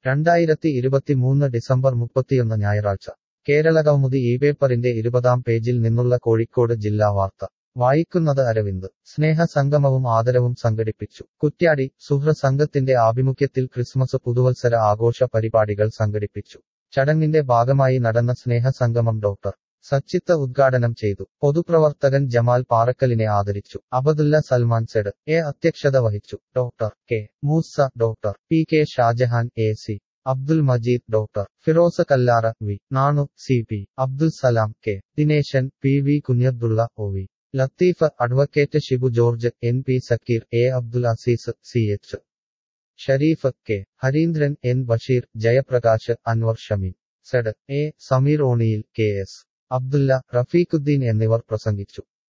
രണ്ടായിരത്തി ഇരുപത്തിമൂന്ന് ഡിസംബർ മുപ്പത്തിയൊന്ന് ഞായറാഴ്ച കേരളകൗമുദി ഈ പേപ്പറിന്റെ ഇരുപതാം പേജിൽ നിന്നുള്ള കോഴിക്കോട് ജില്ലാ വാർത്ത വായിക്കുന്നത് അരവിന്ദ് സ്നേഹസംഗമവും ആദരവും സംഘടിപ്പിച്ചു കുറ്റ്യാടി സുഹൃ സംഘത്തിന്റെ ആഭിമുഖ്യത്തിൽ ക്രിസ്മസ് പുതുവത്സര ആഘോഷ പരിപാടികൾ സംഘടിപ്പിച്ചു ചടങ്ങിന്റെ ഭാഗമായി നടന്ന സ്നേഹസംഗമം ഡോക്ടർ സച്ചിത്ത ഉദ്ഘാടനം ചെയ്തു പൊതുപ്രവർത്തകൻ ജമാൽ പാറക്കലിനെ ആദരിച്ചു അബദുല്ല സൽമാൻ സെഡ് എ അധ്യക്ഷത വഹിച്ചു doctor K Moosa doctor P K Shajahan A C Abdul Majeed doctor Firoz Kallara V Nanu C P Abdul Salam K Dineshan P V Kunhabdulla O V Latheef advocate Shibu George N P Sakeer A Abdul Azeez C H Shareef K Hareendran N Basheer Jayaprakash Anwar Shameen Z A Sameer Oniyil K S Abdulla Rafeequddeen എന്നിവർ പ്രസംഗിച്ചു